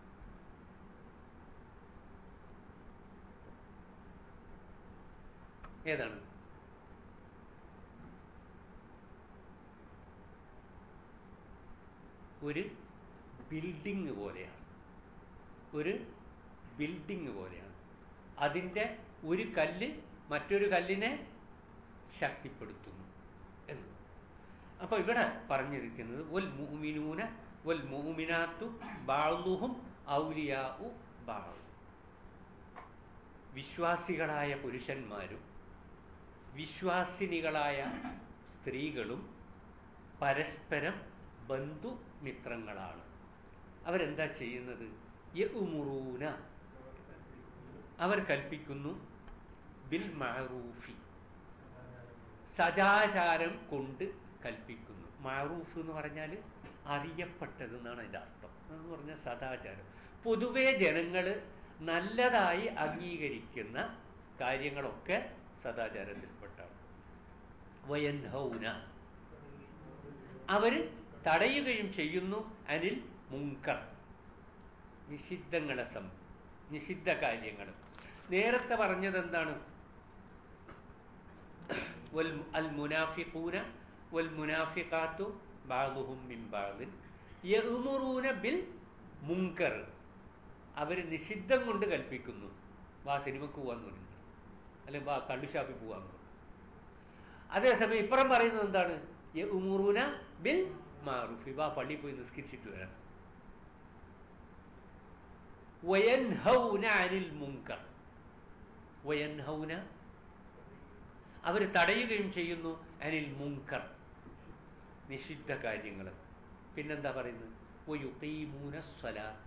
ഏതാണ് ഒരു ബിൽഡിങ് പോലെയാണ് ഒരു ബിൽഡിങ് പോലെയാണ് അതിൻ്റെ ഒരു കല്ല് മറ്റൊരു കല്ലിനെ ശക്തിപ്പെടുത്തുന്നു എന്ന് അപ്പൊ ഇവിടെ പറഞ്ഞിരിക്കുന്നത് വൽ മുഅ്മിനൂന വൽ മുഅ്മിനാത്തു ബഅ്ദുഹും ഔലിയാഉ ബഅ്ദ് വിശ്വാസികളായ പുരുഷന്മാരും വിശ്വാസിനികളായ സ്ത്രീകളും പരസ്പരം ബന്ധുമിത്രങ്ങളാണ് അവരെന്താ ചെയ്യുന്നത് യഉമുറൂന അവർ കൽപ്പിക്കുന്നു ബിൽ മഅറൂഫി സദാചാരം കൊണ്ട് കൽപ്പിക്കുന്നു മാറൂഫ് എന്ന് പറഞ്ഞാൽ അറിയപ്പെട്ടത് എന്നാണ് അതിൻ്റെ അർത്ഥം എന്ന് പറഞ്ഞാൽ സദാചാരം പൊതുവെ ജനങ്ങൾ നല്ലതായി അംഗീകരിക്കുന്ന കാര്യങ്ങളൊക്കെ സദാചാരത്തിൽപ്പെട്ടാണ് വയൻഹൗന അവർ തടയുകയും ചെയ്യുന്നു അനിൽ മുങ്കർ നിഷിദ്ധങ്ങളെ സം നിഷിദ്ധ കാര്യങ്ങൾ നേരത്തെ പറഞ്ഞത് എന്താണ് വൽ- അൽ മുനാഫിഖൂന വൽ മുനാഫിഖാത്തു ബാദുഹും മിൻ ബാദിൻ യഅ്മുറൂന ബിൽ മുങ്കർ അവർ നിഷിദ്ധം കൊണ്ട് കൽപ്പിക്കുന്നു വാ സിനിമക്ക് പോവാന്ന് പറഞ്ഞു അല്ലെങ്കിൽ വാ കള്ളുഷാപ്പിൽ പോവാന്ന് പറഞ്ഞു അതേസമയം ഇപ്പുറം പറയുന്നത് എന്താണ് യഅ്മുറൂന ബിൽ മാറൂഫി വാ പള്ളിയിൽ പോയി നിസ്കരിച്ചിട്ട് വരാം വയൻഹൗന അനിൽ മുങ്കർ വയൻഹൗന അവർ തടയുകയും ചെയ്യുന്നു അനിൽ മുങ്കർ നിഷിദ്ധ കാര്യങ്ങൾ പിന്നെന്താ പറയുന്നത് വയുഖീമൂന സ്വലാത്ത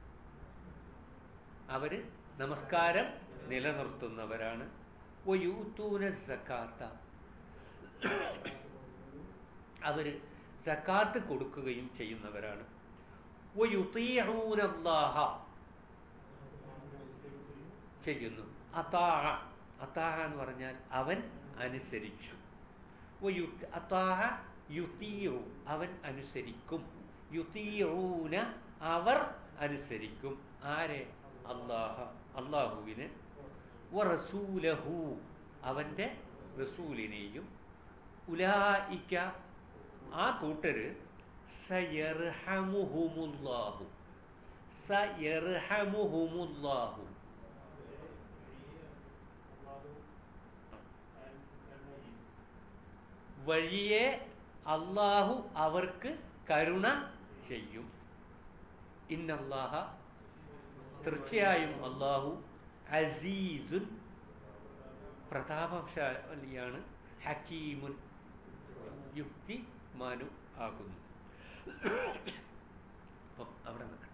അവര് നമസ്കാരം നിലനിർത്തുന്നവരാണ് വയൂത്തൂന സക്കാത്ത അവര് സക്കാത്ത് കൊടുക്കുകയും ചെയ്യുന്നവരാണ് വയുത്തീഊനല്ലാഹ ചെയ്യുന്നു അതാഹ അതാഹ എന്ന് പറഞ്ഞാൽ അവൻ അനുസരിച്ചു വയുത്ത് അതാഹ യുതീഉ അവൻ അനുസരിക്കും യുതീഊന അവർ അനുസരിക്കും ആരെ അള്ളാഹ അള്ളാഹുവിനെ റസൂലഹു അവൻ്റെ റസൂലിനെയും ഉലായിക്ക ആ കൂട്ടര് സയർഹമുഹുമുല്ലാഹു സയർഹമുഹുമുല്ലാഹു വഴിയെ അള്ളാഹു അവർക്ക് കരുണ ചെയ്യും ഇന്നല്ലാഹ തീർച്ചയായും അള്ളാഹു അസീസുൻ പ്രതാപശാലിയാണ് ഹക്കീമുൻ യുക്തി മാനു ആകുന്നു അപ്പം അവിടെ നിൽക്കണം